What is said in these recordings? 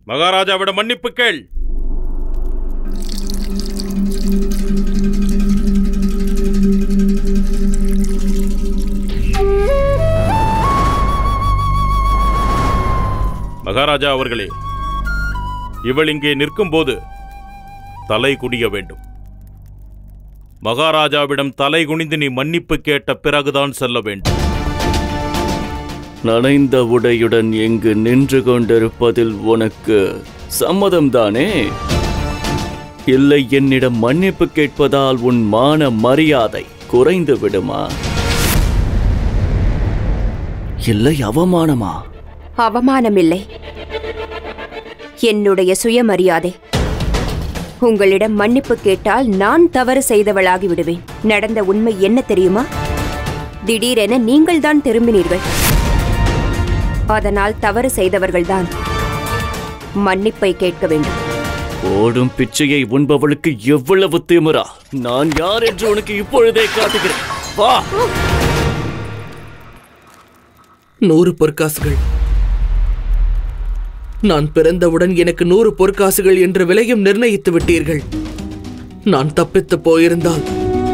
மகாராஜாவிடம் மன்னிப்பு கேள் மகாராஜா அவர்களே இவள் இங்கே நிற்கும்போது தலை குனிய வேண்டும் மகாராஜாவிடம் தலை குனிந்து நீ மன்னிப்பு கேட்ட பிறகுதான் செல்ல வேண்டும் நனைந்த உடையுடன் இங்கு நின்று கொண்டிருப்பதில் உனக்கு சம்மதம்தானே இல்லை என்னிடம் மன்னிப்பு கேட்பதால் உன் மான மரியாதை குறைந்து விடுமா இல்லை அவமானமா அவமானமில்லை என்னுடைய சுயமரியாதை உங்களிடம் மன்னிப்பு கேட்டால் நான் தவறு செய்தவளாகி விடுவேன் நடந்த உண்மை என்ன தெரியுமா திடீரென நீங்கள்தான் திரும்பினீர்கள் அதனால் தவறு செய்தவர்கள்தான் மன்னிப்பை கேட்க வேண்டும் ஓடும் பிச்சையை உண்பவளுக்கு எவ்வளவு திமிரா நான் யார் என்று உனக்கு இப்பொழுதே காட்டுகிறேன் வா நூறு பொற்காசுகள் நான் பிறந்தவுடன் எனக்கு நூறு பொற்காசுகள் என்ற விலையும் நிர்ணயித்து விட்டீர்கள் நான் தப்பித்து போயிருந்தால்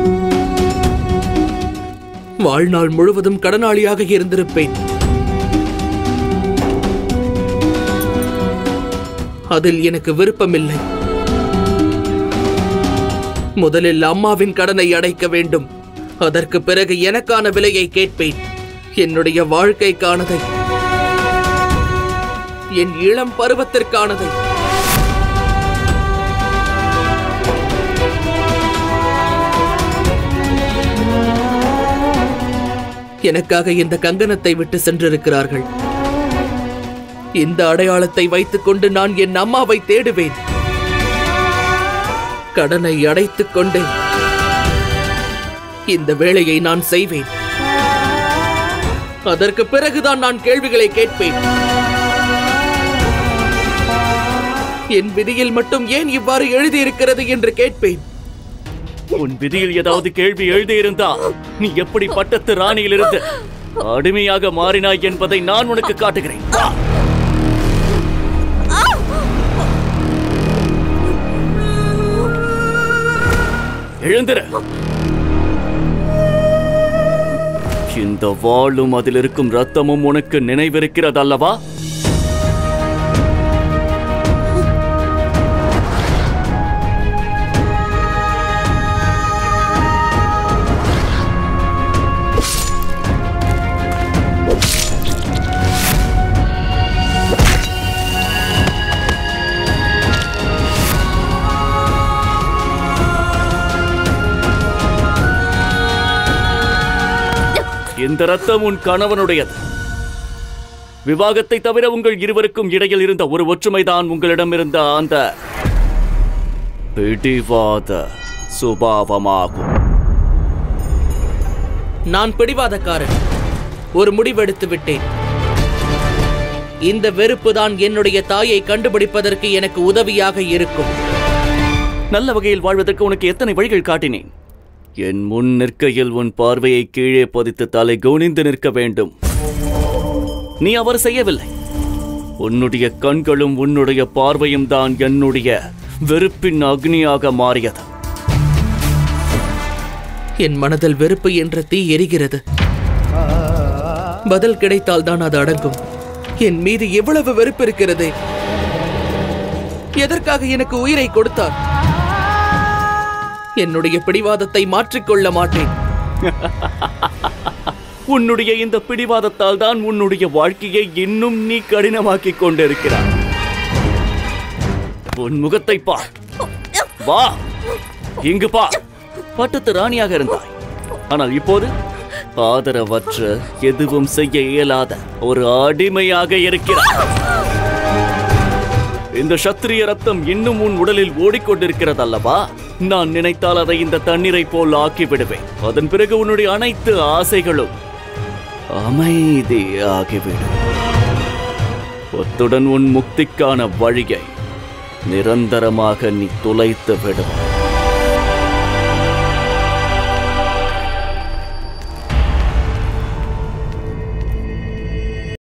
வாழ்நாள் முழுவதும் கடனாளியாக இருந்திருப்பேன் அதில் எனக்கு விருப்பமில்லை முதலில் அம்மாவின் கடனை அடைக்க வேண்டும் அதற்கு பிறகு எனக்கான விலையை கேட்பேன் என்னுடைய வாழ்க்கைக்கானதை என் இளம் பருவத்திற்கானதை எனக்காக இந்த கங்கணத்தை விட்டு சென்றிருக்கிறார்கள் இந்த அடையாளத்தை வைத்துக்கொண்டு நான் என் அம்மாவை தேடுவேன் கடனை அடைத்துக் கொண்டேன் இந்த வேலையை நான் செய்வேன் அதற்கு பிறகுதான் நான் கேள்விகளை கேட்பேன் என் விதியில் மட்டும் ஏன் இவ்வாறு எழுதியிருக்கிறது என்று கேட்பேன் உன் விதியில் ஏதாவது கேள்வி எழுதியிருந்தா நீ எப்படி பட்டத்து ராணியிலிருந்து அடிமையாக மாறினாய் என்பதை நான் உனக்கு காட்டுகிறேன் வா. எழுந்திரு இந்த வாளும் அதில் இருக்கும் ரத்தமும் உனக்கு நினைவிருக்கிறதல்லவா இந்த ரத்தம் உன் கணவனுடையது விவாகத்தை தவிர உங்கள் இருவருக்கும் இடையில் இருந்த ஒரு ஒற்றுமைதான் உங்களிடம் இருந்த அந்த பிடிவாத சுபாவமாகும் நான் பிடிவாதக்காரன் ஒரு முடிவெடுத்து விட்டேன் இந்த வெறுப்பு தான் என்னுடைய தாயை கண்டுபிடிப்பதற்கு எனக்கு உதவியாக இருக்கும் நல்ல வகையில் வாழ்வதற்கு உனக்கு எத்தனை வழிகள் காட்டினேன் என் முன் நிற்கையில் உன் பார்வையை கீழே பதித்து தலை குனிந்து நிற்க வேண்டும் நீ அவர் செய்யவில்லை உன்னுடைய கண்களும் உன்னுடைய பார்வையும் தான் என்னுடைய வெறுப்பின் அக்னியாக மாறியது என் மனதில் வெறுப்பு என்ற தீ எரிகிறது பதில் கிடைத்தால் தான் அது அடங்கும் என் மீது எவ்வளவு வெறுப்பு இருக்கிறது எதற்காக எனக்கு உயிரை கொடுத்தார் என்னுடைய பிடிவாதத்தை மாற்றிக்கொள்ள மாட்டேன் உன்னுடைய இந்த பிடிவாதத்தால் தான் உன்னுடைய வாழ்க்கையை இன்னும் நீ கடினமாக்கிக் கொண்டிருக்கிறாய் உன் முகத்தை பார் வா இங்கு பார் பட்டத்து ராணியாக இருந்தாய் ஆனால் இப்போது ஆதரவற்ற எதுவும் செய்ய இயலாத ஒரு அடிமையாக இருக்கிறாய் இந்த சத்திரிய ரத்தம் இன்னும் உன் உடலில் ஓடிக்கொண்டிருக்கிறதல்லவா நான் நினைத்தால் அதை இந்த தண்ணீரை போல் ஆக்கி விடுவேன் அதன் பிறகு உன்னுடைய அனைத்து ஆசைகளும் அமைதியாகிவிடும் ஒத்துடன் உன் முக்திக்கான வழியை நிரந்தரமாக நீ துளைத்து விடுவாய்